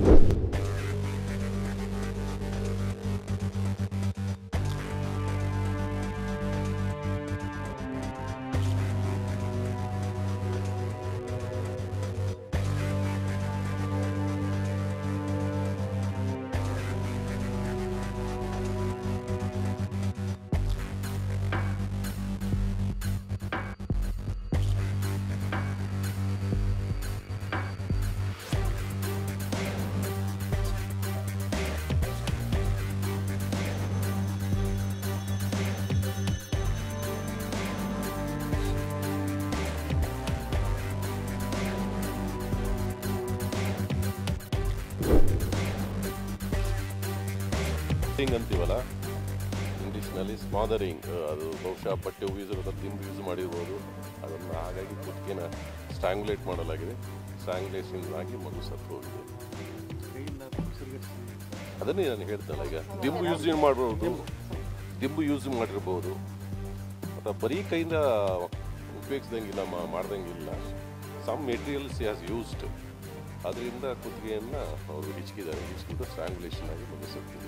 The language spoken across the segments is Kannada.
ಹಿಂಗ್ ಅಂತೀವಲ್ಲ ಇಂಗ್ಲೀಷ್ನಲ್ಲಿ ಸ್ಮಾದರಿಂಗ್ ಅದು ಬಹುಶಃ ಬಟ್ಟೆ ಉಗಿಸಿರೋದು ದಿಂಬು ಯೂಸ್ ಮಾಡಿರ್ಬೋದು ಅದನ್ನು ಹಾಗಾಗಿ ಕುತ್ತಿಗೆನ ಸ್ಟ್ರಾಂಗ್ಯುಲೇಟ್ ಮಾಡಲಾಗಿದೆ ಸ್ಟ್ರಾಂಗ್ಯುಲೇಷನ್ ಆಗಿ ಮಗು ಸತ್ತು ಹೋಗಿದೆ ಅದನ್ನೇ ನಾನು ಹೇಳ್ತೇನೆ ಈಗ ದಿಂಬು ಯೂಸ್ ಮಾಡ್ಬೋದು ದಿಂಬು ಯೂಸ್ ಮಾಡಿರ್ಬೋದು ಅಥವಾ ಬರೀ ಕೈಯಿಂದ ಉಪಯೋಗಿಸ್ದಂಗಿಲ್ಲ ಮಾ- ಮಾಡ್ದಂಗಿಲ್ಲ ಸಮ್ ಮೆಟೀರಿಯಲ್ಸ್ ಹ್ಯಾಸ್ ಯೂಸ್ಡ್ ಅದರಿಂದ ಕುತ್ತಿಗೆಯನ್ನು ಅವರು ಹಿಚ್ಕಿದ್ದಾರೆ ಹಿಚ್ಕಿದ್ದು ಸ್ಟ್ರಾಂಗ್ಯುಲೇಷನ್ ಆಗಿ ಮಗು ಸತ್ತಿದೆ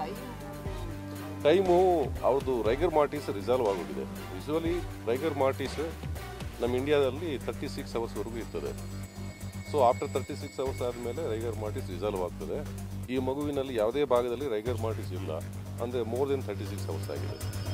ಟೈಮು ಅವ್ರದ್ದು ರೈಗರ್ ಮಾರ್ಟಿಸ್ ರಿಸಾಲ್ವ್ ಆಗೋಗಿದೆ ಯೂಶ್ವಲಿ ರೈಗರ್ ಮಾರ್ಟಿಸ್ ನಮ್ಮ ಇಂಡಿಯಾದಲ್ಲಿ ತರ್ಟಿ ಸಿಕ್ಸ್ ಅವರ್ಸ್ವರೆಗೂ ಇರ್ತದೆ so after thirty six hours ಆದಮೇಲೆ ರೈಗರ್ ಮಾರ್ಟಿಸ್ ರಿಸಾಲ್ವ್ ಆಗ್ತದೆ ಈ ಮಗುವಿನಲ್ಲಿ ಯಾವುದೇ ಭಾಗದಲ್ಲಿ ರೈಗರ್ ಮಾರ್ಟಿಸ್ ಇಲ್ಲ ಅಂದರೆ more than thirty six hours ಆಗಿದೆ